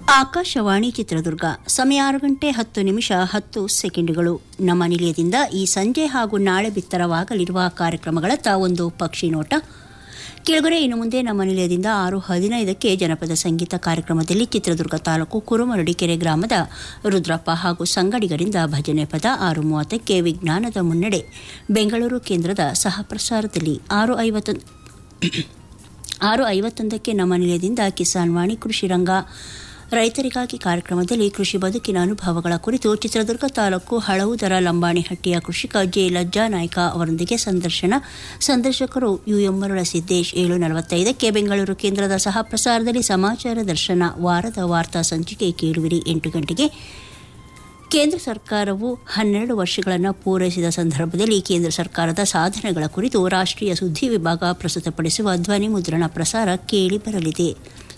ಆಕಾಶವಾಣಿ ಚಿತ್ರದುರ್ಗ ಸಮಯ ಆರು ಗಂಟೆ ಹತ್ತು ನಿಮಿಷ ಹತ್ತು ಸೆಕೆಂಡುಗಳು ನಮ್ಮ ನಿಲಯದಿಂದ ಈ ಸಂಜೆ ಹಾಗೂ ನಾಳೆ ಬಿತ್ತರವಾಗಲಿರುವ ಕಾರ್ಯಕ್ರಮಗಳತ್ತ ಒಂದು ಪಕ್ಷಿ ನೋಟ ಕೆಳಗರೆ ಇನ್ನು ಮುಂದೆ ನಮ್ಮ ನಿಲಯದಿಂದ ಆರು ಹದಿನೈದಕ್ಕೆ ಜನಪದ ಸಂಗೀತ ಕಾರ್ಯಕ್ರಮದಲ್ಲಿ ಚಿತ್ರದುರ್ಗ ತಾಲೂಕು ಕುರುಮರಡಿಕೆರೆ ಗ್ರಾಮದ ರುದ್ರಪ್ಪ ಹಾಗೂ ಸಂಗಡಿಗರಿಂದ ಭಜನೆ ಪದ ಆರು ಮೂವತ್ತಕ್ಕೆ ವಿಜ್ಞಾನದ ಮುನ್ನಡೆ ಬೆಂಗಳೂರು ಕೇಂದ್ರದ ಸಹ ಪ್ರಸಾರದಲ್ಲಿ ಆರು ಐವತ್ತೊಂದು ಆರು ಐವತ್ತೊಂದಕ್ಕೆ ನಮ್ಮ ನಿಲಯದಿಂದ ಕಿಸಾನ್ ವಾಣಿ ಕೃಷಿ ರಂಗ ರೈತರಿಗಾಗಿ ಕಾರ್ಯಕ್ರಮದಲ್ಲಿ ಕೃಷಿ ಬದುಕಿನ ಅನುಭವಗಳ ಕುರಿತು ಚಿತ್ರದುರ್ಗ ತಾಲೂಕು ಹಳವುದರ ಲಂಬಾಣಿಹಟ್ಟಿಯ ಕೃಷಿಕ ಜೆ ಲಜ್ಜಾ ನಾಯ್ಕ ಅವರೊಂದಿಗೆ ಸಂದರ್ಶನ ಸಂದರ್ಶಕರು ಯುಎಂ ಮರುಳ ಸಿದ್ದೇಶ್ ಏಳು ನಲವತ್ತೈದಕ್ಕೆ ಬೆಂಗಳೂರು ಕೇಂದ್ರದ ಸಹ ಪ್ರಸಾರದಲ್ಲಿ ಸಮಾಚಾರ ದರ್ಶನ ವಾರದ ವಾರ್ತಾ ಸಂಚಿಕೆ ಕೇಳುವಿರಿ ಎಂಟು ಗಂಟೆಗೆ ಕೇಂದ್ರ ಸರ್ಕಾರವು ಹನ್ನೆರಡು ವರ್ಷಗಳನ್ನು ಪೂರೈಸಿದ ಸಂದರ್ಭದಲ್ಲಿ ಕೇಂದ್ರ ಸರ್ಕಾರದ ಸಾಧನೆಗಳ ಕುರಿತು ರಾಷ್ಟ್ರೀಯ ಸುದ್ದಿ ವಿಭಾಗ ಪ್ರಸ್ತುತಪಡಿಸುವ ಧ್ವನಿ ಮುದ್ರಣ ಪ್ರಸಾರ ಕೇಳಿಬರಲಿದೆ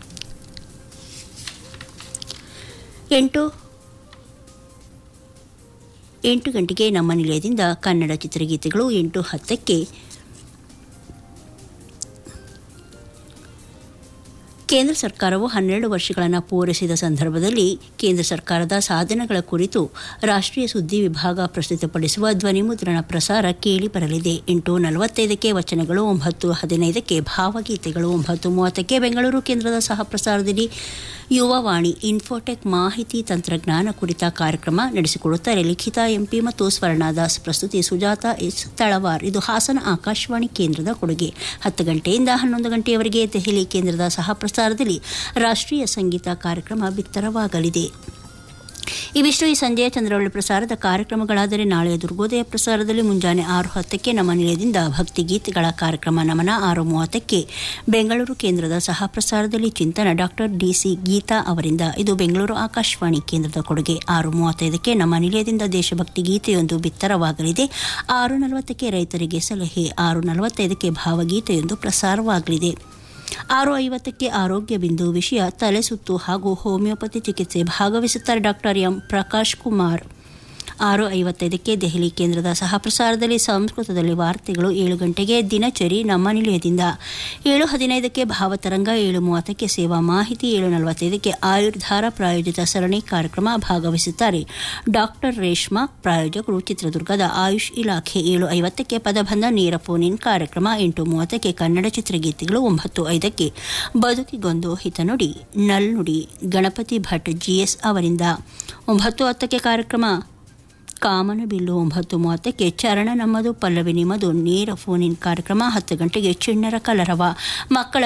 ಎಂಟು ಎಂಟು ಗಂಟೆಗೆ ನಮ್ಮ ನಿಲಯದಿಂದ ಕನ್ನಡ ಚಿತ್ರಗೀತೆಗಳು ಎಂಟು ಹತ್ತಕ್ಕೆ ಕೇಂದ್ರ ಸರ್ಕಾರವು ಹನ್ನೆರಡು ವರ್ಷಗಳನ್ನು ಪೂರೈಸಿದ ಸಂದರ್ಭದಲ್ಲಿ ಕೇಂದ್ರ ಸರ್ಕಾರದ ಸಾಧನೆಗಳ ಕುರಿತು ರಾಷ್ಟ್ರೀಯ ಸುದ್ದಿ ವಿಭಾಗ ಪ್ರಸ್ತುತಪಡಿಸುವ ಧ್ವನಿಮುದ್ರಣ ಪ್ರಸಾರ ಕೇಳಿಬರಲಿದೆ ಎಂಟು ನಲವತ್ತೈದಕ್ಕೆ ವಚನಗಳು ಒಂಬತ್ತು ಹದಿನೈದಕ್ಕೆ ಭಾವಗೀತೆಗಳು ಒಂಬತ್ತು ಮೂವತ್ತಕ್ಕೆ ಬೆಂಗಳೂರು ಕೇಂದ್ರದ ಸಹ ಪ್ರಸಾರದಲ್ಲಿ ಯುವವಾಣಿ ಇನ್ಫೋಟೆಕ್ ಮಾಹಿತಿ ತಂತ್ರಜ್ಞಾನ ಕುರಿತ ಕಾರ್ಯಕ್ರಮ ನಡೆಸಿಕೊಡುತ್ತಾರೆ ಲಿಖಿತ ಎಂಪಿ ಮತ್ತು ಸ್ವರ್ಣದಾಸ್ ಪ್ರಸ್ತುತಿ ಸುಜಾತ ಎಸ್ ತಳವಾರ್ ಇದು ಹಾಸನ ಆಕಾಶವಾಣಿ ಕೇಂದ್ರದ ಕೊಡುಗೆ ಹತ್ತು ಗಂಟೆಯಿಂದ ಹನ್ನೊಂದು ಗಂಟೆಯವರೆಗೆ ದೆಹಲಿ ಕೇಂದ್ರದ ಸಹ ಪ್ರಸಾರದಲ್ಲಿ ರಾಷ್ಟ್ರೀಯ ಸಂಗೀತ ಕಾರ್ಯಕ್ರಮ ಬಿತ್ತರವಾಗಲಿದೆ ಇವಿಷ್ಟು ಈ ಸಂಜೆಯ ಚಂದ್ರವಳ್ಳಿ ಪ್ರಸಾರದ ಕಾರ್ಯಕ್ರಮಗಳಾದರೆ ನಾಳೆಯ ದುರ್ಗೋದಯ ಪ್ರಸಾರದಲ್ಲಿ ಮುಂಜಾನೆ ಆರು ಹತ್ತಕ್ಕೆ ನಮ್ಮ ನಿಲಯದಿಂದ ಭಕ್ತಿ ಗೀತೆಗಳ ಕಾರ್ಯಕ್ರಮ ನಮನ ಆರು ಮೂವತ್ತಕ್ಕೆ ಬೆಂಗಳೂರು ಕೇಂದ್ರದ ಸಹ ಪ್ರಸಾರದಲ್ಲಿ ಚಿಂತನ ಡಾಕ್ಟರ್ ಡಿಸಿ ಗೀತಾ ಅವರಿಂದ ಇದು ಬೆಂಗಳೂರು ಆಕಾಶವಾಣಿ ಕೇಂದ್ರದ ಕೊಡುಗೆ ಆರು ಮೂವತ್ತೈದಕ್ಕೆ ನಮ್ಮ ನಿಲಯದಿಂದ ದೇಶಭಕ್ತಿ ಗೀತೆಯೊಂದು ಬಿತ್ತರವಾಗಲಿದೆ ಆರು ನಲವತ್ತಕ್ಕೆ ರೈತರಿಗೆ ಸಲಹೆ ಆರು ನಲವತ್ತೈದಕ್ಕೆ ಭಾವಗೀತೆಯೊಂದು ಪ್ರಸಾರವಾಗಲಿದೆ ಆರು ಐವತ್ತಕ್ಕೆ ಆರೋಗ್ಯ ಬಿಂದು ವಿಷಯ ತಲೆಸುತ್ತು ಹಾಗೂ ಹೋಮಿಯೋಪತಿ ಚಿಕಿತ್ಸೆ ಭಾಗವಹಿಸುತ್ತಾರೆ ಡಾಕ್ಟರ್ ಎಂ ಪ್ರಕಾಶ್ ಕುಮಾರ್ ಆರು ಐವತ್ತೈದಕ್ಕೆ ದೆಹಲಿ ಕೇಂದ್ರದ ಸಹ ಪ್ರಸಾರದಲ್ಲಿ ಸಂಸ್ಕೃತದಲ್ಲಿ ವಾರ್ತೆಗಳು ಏಳು ಗಂಟೆಗೆ ದಿನಚರಿ ನಮ್ಮ ನಿಲಯದಿಂದ ಏಳು ಹದಿನೈದಕ್ಕೆ ಭಾವತರಂಗ ಏಳು ಮೂವತ್ತಕ್ಕೆ ಸೇವಾ ಮಾಹಿತಿ ಏಳು ನಲವತ್ತೈದಕ್ಕೆ ಆಯುರ್ಧಾರ ಪ್ರಾಯೋಜಿತ ಸರಣಿ ಕಾರ್ಯಕ್ರಮ ಭಾಗವಹಿಸುತ್ತಾರೆ ಡಾಕ್ಟರ್ ರೇಷ್ಮಾ ಪ್ರಾಯೋಜಕರು ಚಿತ್ರದುರ್ಗದ ಆಯುಷ್ ಇಲಾಖೆ ಏಳು ಐವತ್ತಕ್ಕೆ ಪದಬಂಧ ನೇರ ಫೋನ್ ಇನ್ ಕಾರ್ಯಕ್ರಮ ಎಂಟು ಮೂವತ್ತಕ್ಕೆ ಕನ್ನಡ ಚಿತ್ರಗೀತೆಗಳು ಒಂಬತ್ತು ಐದಕ್ಕೆ ಬದುಕಿಗೊಂದು ಹಿತನುಡಿ ನಲ್ನುಡಿ ಗಣಪತಿ ಭಟ್ ಜಿಎಸ್ ಅವರಿಂದ ಒಂಬತ್ತು ಹತ್ತಕ್ಕೆ ಕಾರ್ಯಕ್ರಮ ಕಾಮನಬಿಲ್ಲು ಒಂಬತ್ತು ಮೂವತ್ತಕ್ಕೆ ಚರಣ ನಮ್ಮದು ಪಲ್ಲವಿ ನಿಮ್ಮದು ನೇರ ಫೋನ್ ಇನ್ ಕಾರ್ಯಕ್ರಮ ಹತ್ತು ಗಂಟೆಗೆ ಚಿಣ್ಣರ ಕಲರವ ಮಕ್ಕಳ